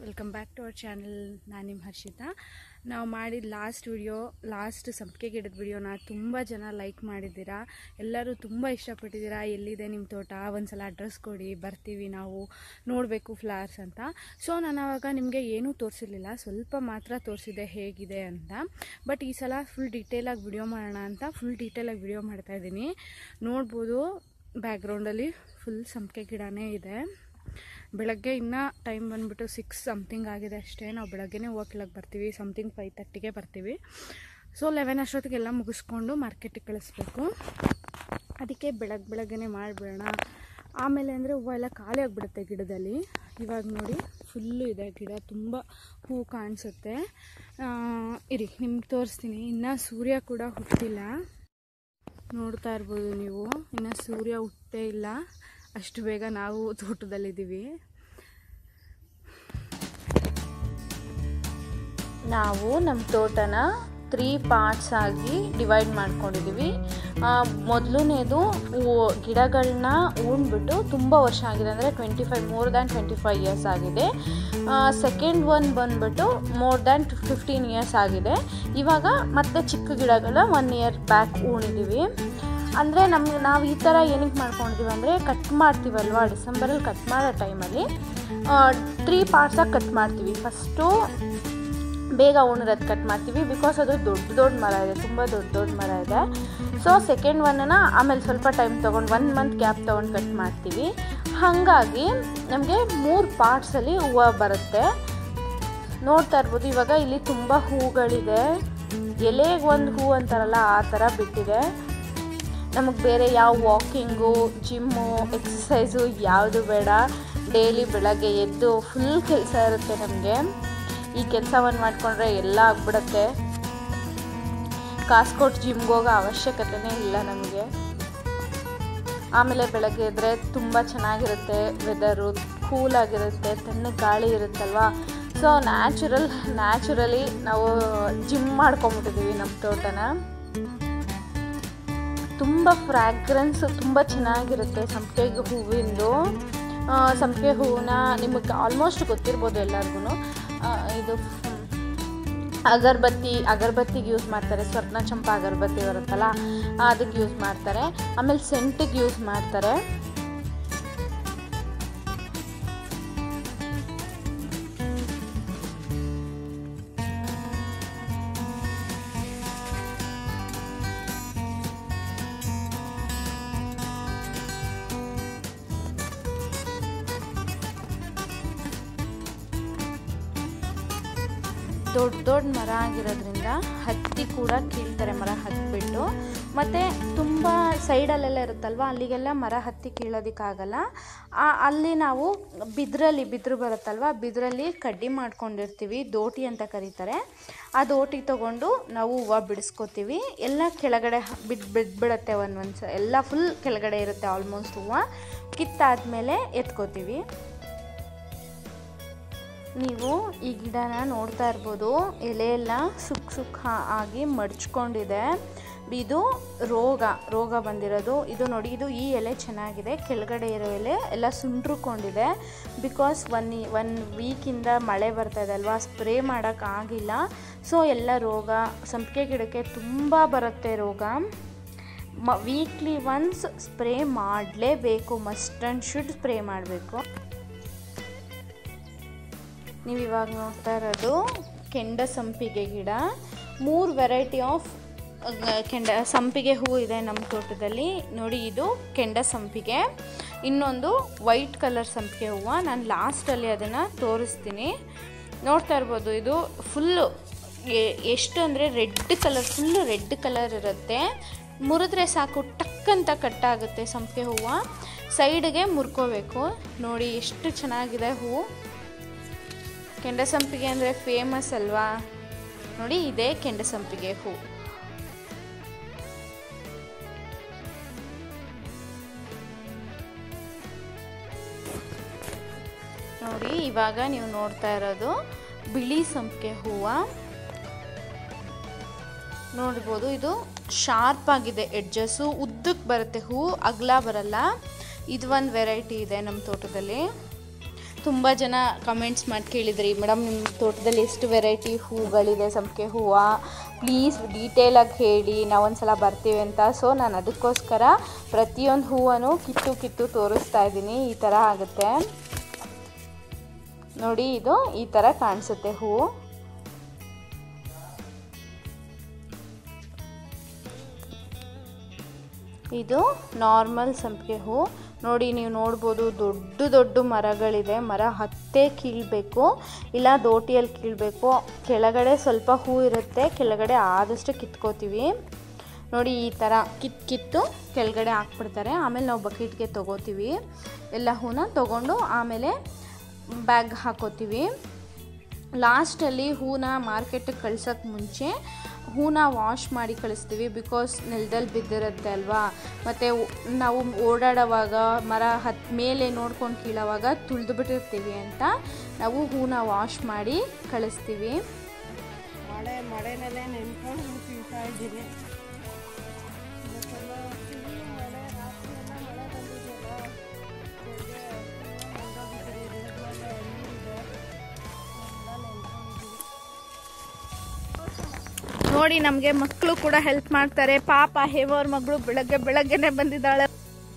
welcome back to our channel ನಾನು ನಿಮ್ಮ ಹರ್ಷಿತಾ ನಾವು ಮಾಡಿದ ಲಾಸ್ಟ್ ವಿಡಿಯೋ ಲಾಸ್ಟ್ ಸಂಪಿಗೆ ಗಿಡದ ವಿಡಿಯೋನ ತುಂಬ ಜನ ಲೈಕ್ ಮಾಡಿದ್ದೀರಾ ಎಲ್ಲರೂ ತುಂಬ ಇಷ್ಟಪಟ್ಟಿದ್ದೀರಾ ಎಲ್ಲಿದೆ ನಿಮ್ಮ ತೋಟ ಒಂದ್ಸಲ ಅಡ್ರೆಸ್ ಕೊಡಿ ಬರ್ತೀವಿ ನಾವು ನೋಡಬೇಕು ಫ್ಲವರ್ಸ್ ಅಂತ ಸೊ ನಾನು ಆವಾಗ ನಿಮಗೆ ಏನೂ ತೋರಿಸಿರ್ಲಿಲ್ಲ ಸ್ವಲ್ಪ ಮಾತ್ರ ತೋರಿಸಿದೆ ಹೇಗಿದೆ ಅಂತ ಬಟ್ ಈ ಸಲ ಫುಲ್ ಡೀಟೇಲಾಗಿ ವಿಡಿಯೋ ಮಾಡೋಣ ಅಂತ ಫುಲ್ ಡೀಟೇಲಾಗಿ ವಿಡಿಯೋ ಮಾಡ್ತಾಯಿದ್ದೀನಿ ನೋಡ್ಬೋದು ಬ್ಯಾಕ್ಗ್ರೌಂಡಲ್ಲಿ ಫುಲ್ ಸಂಪಿಗೆ ಗಿಡನೇ ಇದೆ ಬೆಳಗ್ಗೆ ಇನ್ನೂ ಟೈಮ್ ಬಂದುಬಿಟ್ಟು ಸಿಕ್ಸ್ ಸಮಥಿಂಗ್ ಆಗಿದೆ ಅಷ್ಟೇ ನಾವು ಬೆಳಗ್ಗೆನೇ ಹೋಗ್ಲಕ್ಕೆ ಬರ್ತೀವಿ ಸಮಥಿಂಗ್ ಫೈವ್ ತರ್ಟಿಗೆ ಬರ್ತೀವಿ ಸೊ ಲೆವೆನ್ ಅಷ್ಟೊತ್ತಿಗೆಲ್ಲ ಮುಗಿಸ್ಕೊಂಡು ಮಾರ್ಕೆಟಿಗೆ ಕಳಿಸ್ಬೇಕು ಅದಕ್ಕೆ ಬೆಳಗ್ಗೆ ಬೆಳಗ್ಗೆನೇ ಮಾಡಿಬಿಡೋಣ ಆಮೇಲೆ ಅಂದರೆ ಹೂವು ಎಲ್ಲ ಖಾಲಿ ಆಗಿಬಿಡುತ್ತೆ ಗಿಡದಲ್ಲಿ ಇವಾಗ ನೋಡಿ ಫುಲ್ಲು ಇದೆ ಗಿಡ ತುಂಬ ಹೂವು ಕಾಣಿಸುತ್ತೆ ಆ, ಇರಿ ನಿಮ್ಗೆ ತೋರಿಸ್ತೀನಿ ಇನ್ನು ಸೂರ್ಯ ಕೂಡ ಹುಟ್ಟಿಲ್ಲ ನೋಡ್ತಾ ಇರ್ಬೋದು ನೀವು ಇನ್ನು ಸೂರ್ಯ ಹುಟ್ಟೇ ಇಲ್ಲ ಅಷ್ಟು ಬೇಗ ನಾವು ತೋಟದಲ್ಲಿದ್ದೀವಿ ನಾವು ನಮ್ಮ ತೋಟನ ತ್ರೀ ಪಾರ್ಟ್ಸ್ ಆಗಿ ಡಿವೈಡ್ ಮಾಡ್ಕೊಂಡಿದ್ದೀವಿ ಮೊದಲನೇದು ಗಿಡಗಳನ್ನ ಉಣ್ಬಿಟ್ಟು ತುಂಬ ವರ್ಷ ಆಗಿದೆ ಅಂದರೆ twenty five more than twenty five years ಆಗಿದೆ ಸೆಕೆಂಡ್ ಒನ್ ಬಂದ್ಬಿಟ್ಟು ಮೋರ್ ದ್ಯಾನ್ ಫಿಫ್ಟೀನ್ ಇಯರ್ಸ್ ಆಗಿದೆ ಇವಾಗ ಮತ್ತೆ ಚಿಕ್ಕ ಗಿಡಗಳ ಒನ್ ಇಯರ್ ಬ್ಯಾಕ್ ಉಣಿದ್ದೀವಿ ಅಂದರೆ ನಮ್ಗೆ ನಾವು ಈ ಥರ ಏನಕ್ಕೆ ಮಾಡ್ಕೊಂಡಿದ್ದೀವಿ ಅಂದರೆ ಕಟ್ ಮಾಡ್ತೀವಲ್ವಾ ಡಿಸೆಂಬರಲ್ಲಿ ಕಟ್ ಮಾಡೋ ಟೈಮಲ್ಲಿ ತ್ರೀ ಪಾರ್ಟ್ಸಾಗಿ ಕಟ್ ಮಾಡ್ತೀವಿ ಫಸ್ಟು ಬೇಗ ಉಣಿರೋದು ಕಟ್ ಮಾಡ್ತೀವಿ ಬಿಕಾಸ್ ಅದು ದೊಡ್ಡ ದೊಡ್ಡ ಮರ ಇದೆ ತುಂಬ ದೊಡ್ಡ ದೊಡ್ಡ ಮರ ಇದೆ ಸೊ ಸೆಕೆಂಡ್ ಒನ್ನನ್ನು ಆಮೇಲೆ ಸ್ವಲ್ಪ ಟೈಮ್ ತೊಗೊಂಡು ಒನ್ ಮಂತ್ ಗ್ಯಾಪ್ ತೊಗೊಂಡು ಕಟ್ ಮಾಡ್ತೀವಿ ಹಾಗಾಗಿ ನಮಗೆ ಮೂರು ಪಾರ್ಟ್ಸಲ್ಲಿ ಹೂವು ಬರುತ್ತೆ ನೋಡ್ತಾ ಇರ್ಬೋದು ಇವಾಗ ಇಲ್ಲಿ ತುಂಬ ಹೂಗಳಿದೆ ಎಲೆಗೆ ಒಂದು ಹೂ ಅಂತಾರಲ್ಲ ಆ ಥರ ಬಿಟ್ಟಿದೆ ನಮಗೆ ಬೇರೆ ಯಾವ ವಾಕಿಂಗು ಜಿಮ್ಮು ಎಕ್ಸಸೈಸು ಯಾವುದು ಬೇಡ ಡೈಲಿ ಬೆಳಗ್ಗೆ ಎದ್ದು ಫುಲ್ ಕೆಲಸ ಇರುತ್ತೆ ನಮಗೆ ಈ ಕೆಲಸವನ್ನು ಮಾಡಿಕೊಂಡ್ರೆ ಎಲ್ಲ ಆಗ್ಬಿಡತ್ತೆ ಕಾಸು ಕೊಟ್ಟು ಜಿಮ್ಗೆ ಹೋಗೋ ಅವಶ್ಯಕತೆನೇ ಇಲ್ಲ ನಮಗೆ ಆಮೇಲೆ ಬೆಳಗ್ಗೆ ಎದ್ದರೆ ತುಂಬ ಚೆನ್ನಾಗಿರುತ್ತೆ ವೆದರು ಕೂಲಾಗಿರುತ್ತೆ ತಣ್ಣಗೆ ಗಾಳಿ ಇರುತ್ತಲ್ವಾ ಸೊ ನ್ಯಾಚುರಲ್ ನ್ಯಾಚುರಲಿ ನಾವು ಜಿಮ್ ಮಾಡ್ಕೊಂಬಿಟ್ಟಿದ್ದೀವಿ ನಮ್ಮ ತೋಟನ ತುಂಬ ಫ್ರ್ಯಾಗ್ರೆನ್ಸ್ ತುಂಬ ಚೆನ್ನಾಗಿರುತ್ತೆ ಸಂಪಿಗೆ ಹೂವಿಂದು ಆ, ಸಂಪಿಗೆ ಹೂವನ್ನ ನಿಮಗೆ ಆಲ್ಮೋಸ್ಟ್ ಗೊತ್ತಿರ್ಬೋದು ಎಲ್ಲರಿಗೂ ಇದು ಅಗರಬತ್ತಿ ಅಗರಬತ್ತಿಗೆ ಯೂಸ್ ಮಾಡ್ತಾರೆ ಸ್ವರ್ಣ ಚಂಪಾ ಅಗರಬತ್ತಿ ಬರುತ್ತಲ್ಲ ಅದಕ್ಕೆ ಯೂಸ್ ಮಾಡ್ತಾರೆ ಆಮೇಲೆ ಸೆಂಟಿಗೆ ಯೂಸ್ ಮಾಡ್ತಾರೆ ದೊಡ್ಡ ದೊಡ್ಡ ಮರ ಆಗಿರೋದ್ರಿಂದ ಹತ್ತಿ ಕೂಡ ಕೀಳ್ತಾರೆ ಮರ ಹತ್ಬಿಟ್ಟು ಮತ್ತು ತುಂಬ ಸೈಡಲ್ಲೆಲ್ಲ ಇರುತ್ತಲ್ವ ಅಲ್ಲಿಗೆಲ್ಲ ಮರ ಹತ್ತಿ ಕೀಳೋದಕ್ಕಾಗಲ್ಲ ಆ- ಅಲ್ಲಿ ನಾವು ಬಿದ್ರಲ್ಲಿ ಬಿದ್ರು ಬರುತ್ತಲ್ವ ಬಿದ್ರಲ್ಲಿ ಕಡ್ಡಿ ಮಾಡ್ಕೊಂಡಿರ್ತೀವಿ ದೋಟಿ ಅಂತ ಕರೀತಾರೆ ಆ ದೋಟಿ ತೊಗೊಂಡು ನಾವು ಹೂವು ಬಿಡಿಸ್ಕೋತೀವಿ ಎಲ್ಲ ಕೆಳಗಡೆ ಬಿದ್ದು ಬಿದ್ದುಬಿಡುತ್ತೆ ಒಂದು ಒಂದು ಸ ಎಲ್ಲ ಫುಲ್ ಕೆಳಗಡೆ ಇರುತ್ತೆ ಆಲ್ಮೋಸ್ಟ್ ಹೂವು ಕಿತ್ತಾದ್ಮೇಲೆ ಎತ್ಕೋತೀವಿ ನೀವು ಈ ಗಿಡನ ನೋಡ್ತಾ ಇರ್ಬೋದು ಎಲೆ ಎಲ್ಲ ಸುಕ್ ಸುಕ್ ಹಾ- ಆಗಿ ಮಡ್ಚ್ಕೊಂಡಿದೆ ಇದು ರೋಗ ರೋಗ ಬಂದಿರೋದು ಇದು ನೋಡಿ ಇದು ಈ ಎಲೆ ಚೆನ್ನಾಗಿದೆ ಕೆಳಗಡೆ ಇರೋ ಎಲೆ ಎಲ್ಲ ಸುಂಟ್ರುಕೊಂಡಿದೆ ಬಿಕಾಸ್ ಒನ್ ಒನ್ ವೀಕಿಂದ ಮಳೆ ಬರ್ತಾ ಇದೆ ಅಲ್ವಾ ಸ್ಪ್ರೇ ಮಾಡೋಕ್ಕಾಗಿಲ್ಲ ಸೊ ಎಲ್ಲ ರೋಗ ಸಂಪಿಗೆ ಗಿಡಕ್ಕೆ ತುಂಬ ಬರುತ್ತೆ ರೋಗ ಮ ವೀಕ್ಲಿ ಒನ್ಸ್ ಸ್ಪ್ರೇ ಮಾಡಲೇಬೇಕು ಮಸ್ಟ್ ಆ್ಯಂಡ್ ಶುಡ್ ಸ್ಪ್ರೇ ಮಾಡಬೇಕು ನೀವು ಇವಾಗ ನೋಡ್ತಾ ಇರೋದು ಕೆಂಡ ಸಂಪಿಗೆ ಗಿಡ ಮೂರು ವೆರೈಟಿ ಆಫ್ ಕೆಂಡ ಸಂಪಿಗೆ ಹೂವು ಇದೆ ನಮ್ಮ ತೋಟದಲ್ಲಿ ನೋಡಿ ಇದು ಕೆಂಡ ಸಂಪಿಗೆ ಇನ್ನೊಂದು ವೈಟ್ ಕಲರ್ ಸಂಪಿಗೆ ಹೂವು ನಾನು ಲಾಸ್ಟಲ್ಲಿ ಅದನ್ನು ತೋರಿಸ್ತೀನಿ ನೋಡ್ತಾ ಇರ್ಬೋದು ಇದು ಫುಲ್ಲು ಎಷ್ಟು ಅಂದರೆ red colour full red colour ಇರುತ್ತೆ ಮುರಿದ್ರೆ ಸಾಕು ಟಕ್ ಅಂತ ಕಟ್ಟಾಗುತ್ತೆ ಸಂಪಿಗೆ ಹೂವು ಸೈಡ್ಗೆ ಮುರ್ಕೋಬೇಕು ನೋಡಿ ಎಷ್ಟು ಚೆನ್ನಾಗಿದೆ ಹೂವು ಕೆಂಡಸಂಪಿಗೆ ಅಂದರೆ ಫೇಮಸ್ ಅಲ್ವಾ ನೋಡಿ ಇದೇ ಕೆಂಡಸಂಪಿಗೆ ಹೂ ನೋಡಿ ಇವಾಗ ನೀವು ನೋಡ್ತಾ ಇರೋದು ಬಿಳಿ ಸಂಪಿಗೆ ಹೂವು ನೋಡ್ಬೋದು ಇದು ಶಾರ್ಪ್ ಆಗಿದೆ ಎಡ್ಜಸ್ಸು ಉದ್ದಕ್ಕೆ ಬರುತ್ತೆ ಹೂ ಅಗಲ ಬರಲ್ಲ ಇದು ಒಂದು ವೆರೈಟಿ ಇದೆ ನಮ್ಮ ತೋಟದಲ್ಲಿ ತುಂಬ ಜನ ಕಮೆಂಟ್ಸ್ ಮಾಡಿ ಕೇಳಿದ್ರಿ ಮೇಡಮ್ ನಿಮ್ಮ ತೋಟದಲ್ಲಿ ಎಷ್ಟು ವೆರೈಟಿ ಹೂಗಳಿದೆ ಸಂಪಿಗೆ ಹೂವು ಪ್ಲೀಸ್ ಡೀಟೇಲಾಗಿ ಹೇಳಿ ನಾವೊಂದು ಸಲ ಬರ್ತೀವಿ ಅಂತ ಸೊ ನಾನು ಅದಕ್ಕೋಸ್ಕರ ಪ್ರತಿಯೊಂದು ಹೂವನ್ನು ಕಿತ್ತು ಕಿತ್ತು ತೋರಿಸ್ತಾ ಇದ್ದೀನಿ ಈ ಥರ ಆಗುತ್ತೆ ನೋಡಿ ಇದು ಈ ಥರ ಕಾಣಿಸುತ್ತೆ ಹೂವು ಇದು ನಾರ್ಮಲ್ ಸಂಪಿಗೆ ಹೂ ನೋಡಿ ನೀವು ನೋಡ್ಬೋದು ದೊಡ್ಡ ದೊಡ್ಡ ಮರಗಳಿದೆ ಮರ ಹತ್ತೇ ಕೀಳಬೇಕು ಇಲ್ಲ ದೋಟಿಯಲ್ಲಿ ಕೀಳಬೇಕು ಕೆಳಗಡೆ ಸ್ವಲ್ಪ ಹೂ ಇರುತ್ತೆ ಕೆಳಗಡೆ ಆದಷ್ಟು ಕಿತ್ಕೋತೀವಿ ನೋಡಿ ಈ ಥರ ಕಿತ್ ಕಿತ್ತು ಕೆಳಗಡೆ ಹಾಕ್ಬಿಡ್ತಾರೆ ಆಮೇಲೆ ನಾವು ಬಕೆಟ್ಗೆ ತೊಗೋತೀವಿ ಎಲ್ಲ ಹೂನ ತೊಗೊಂಡು ಆಮೇಲೆ ಬ್ಯಾಗ್ ಹಾಕೋತೀವಿ ಲಾಸ್ಟಲ್ಲಿ ಹೂನ ಮಾರ್ಕೆಟಿಗೆ ಕಳ್ಸೋಕ್ಕೆ ಮುಂಚೆ ಹೂನ ವಾಶ್ ಮಾಡಿ ಕಳಿಸ್ತೀವಿ ಬಿಕಾಸ್ ನೆಲದಲ್ಲಿ ಬಿದ್ದಿರುತ್ತೆ ಅಲ್ವಾ ಮತ್ತು ನಾವು ಓಡಾಡೋವಾಗ ಮರ ಹತ್ ಮೇಲೆ ನೋಡ್ಕೊಂಡು ಕೀಳೋವಾಗ ತುಳಿದು ಬಿಟ್ಟಿರ್ತೀವಿ ಅಂತ ನಾವು ಹೂನ ವಾಶ್ ಮಾಡಿ ಕಳಿಸ್ತೀವಿ ಮಳೆ ಮಳೆನಲ್ಲೇ ನೆನ್ಕೊಂಡು ತಿಂತಾ ಇದ್ದೀನಿ ಇವತ್ತೆಲ್ಲ full ಮಳೆ ರಾತ್ರಿ ಎಲ್ಲ ಮಳೆ ಬಂದಿದೆಯಲ್ಲ ಬೆಳಗ್ಗೆ ನೆನ್ಕೊಂಡಿದ್ದೀನಿ ರೋಡ್ಮೇಲೆ ನೀರಿದೆ ಎಲ್ಲ ನೆನ್ಕೊಂಡಿದ್ದೀನಿ ನೋಡಿ ನಮಗೆ ಮಕ್ಕಳು ಕೂಡ ಹೆಲ್ಪ್ ಮಾಡ್ತಾರೆ ಪಾಪ ಹೇವೋರ್ ಮಗಳು ಬೆಳಗ್ಗೆ ಬೆಳಗ್ಗೆನೆ ಬಂದಿದ್ದಾಳೆ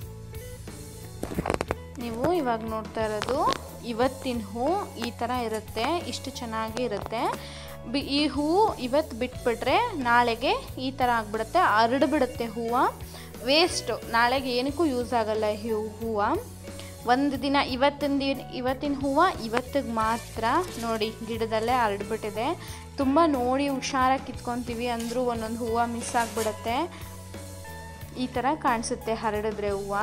ನೀವು ಇವಾಗ ನೋಡ್ತಾ ಇರೋದು ಇವತ್ತಿನ ಹೂ ಈ ಥರ ಇರುತ್ತೆ ಇಷ್ಟು ಚೆನ್ನಾಗಿ ಇರುತ್ತೆ ಬಿ ಈ ಹೂ ಇವತ್ತು ಬಿಟ್ಬಿಟ್ರೆ ನಾಳೆಗೆ ಈ ಥರ ಆಗಿಬಿಡುತ್ತೆ ಹರಡ್ಬಿಡುತ್ತೆ ಹೂವು ವೇಸ್ಟು ನಾಳೆಗೆ ಏನಕ್ಕೂ ಯೂಸ್ ಆಗಲ್ಲ ಈ ಹೂವು ಒಂದು ದಿನ ಇವತ್ತಿನ ದಿನ ಇವತ್ತಿನ ಹೂವು ಇವತ್ತಿಗೆ ಮಾತ್ರ ನೋಡಿ ಗಿಡದಲ್ಲೇ ಹರಡ್ಬಿಟ್ಟಿದೆ ತುಂಬ ನೋಡಿ ಹುಷಾರಾಗಿ ಕಿತ್ಕೊತೀವಿ ಅಂದರೂ ಒಂದೊಂದು ಹೂವು ಮಿಸ್ ಆಗಿಬಿಡುತ್ತೆ ಈ ಥರ ಕಾಣಿಸುತ್ತೆ ಹರಡಿದ್ರೆ ಹೂವು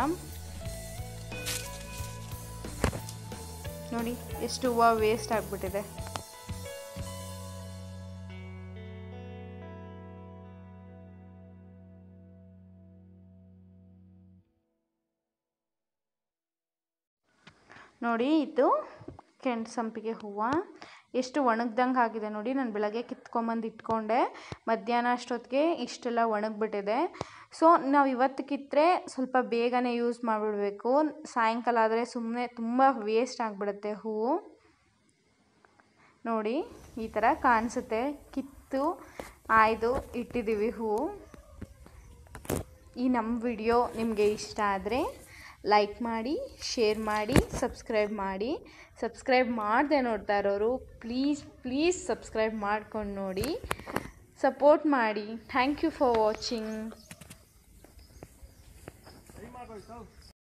ನೋಡಿ ಎಷ್ಟು ಹೂವು ವೇಸ್ಟ್ ಆಗಿಬಿಟ್ಟಿದೆ ನೋಡಿ ಇದು ಕೆಂಡು ಸಂಪಿಗೆ ಹೂವು ಎಷ್ಟು ಒಣಗ್ದಂಗೆ ಆಗಿದೆ ನೋಡಿ ನಾನು ಬೆಳಗ್ಗೆ ಕಿತ್ಕೊಂಬಂದು ಇಟ್ಕೊಂಡೆ ಮಧ್ಯಾಹ್ನ ಅಷ್ಟೊತ್ತಿಗೆ ಇಷ್ಟೆಲ್ಲ ಒಣಗಿಬಿಟ್ಟಿದೆ ಸೊ ನಾವು ಇವತ್ತು ಕಿತ್ತರೆ ಸ್ವಲ್ಪ ಬೇಗನೆ ಯೂಸ್ ಮಾಡಿಬಿಡ್ಬೇಕು ಸಾಯಂಕಾಲ ಆದರೆ ಸುಮ್ಮನೆ ತುಂಬ ವೇಸ್ಟ್ ಆಗಿಬಿಡುತ್ತೆ ಹೂವು ನೋಡಿ ಈ ಥರ ಕಾಣಿಸುತ್ತೆ ಕಿತ್ತು ಆಯ್ದು ಇಟ್ಟಿದ್ದೀವಿ ಹೂವು ಈ ನಮ್ಮ ವಿಡಿಯೋ ನಿಮಗೆ ಇಷ್ಟ ಆದರೆ ಲೈಕ್ ಮಾಡಿ ಶೇರ್ ಮಾಡಿ ಸಬ್ಸ್ಕ್ರೈಬ್ ಮಾಡಿ ಸಬ್ಸ್ಕ್ರೈಬ್ ಮಾಡದೆ ನೋಡ್ತಾ ಇರೋರು ಪ್ಲೀಸ್ ಪ್ಲೀಸ್ ಸಬ್ಸ್ಕ್ರೈಬ್ ಮಾಡ್ಕೊಂಡು ನೋಡಿ ಸಪೋರ್ಟ್ ಮಾಡಿ ಥ್ಯಾಂಕ್ ಯು ಫಾರ್ ವಾಚಿಂಗ್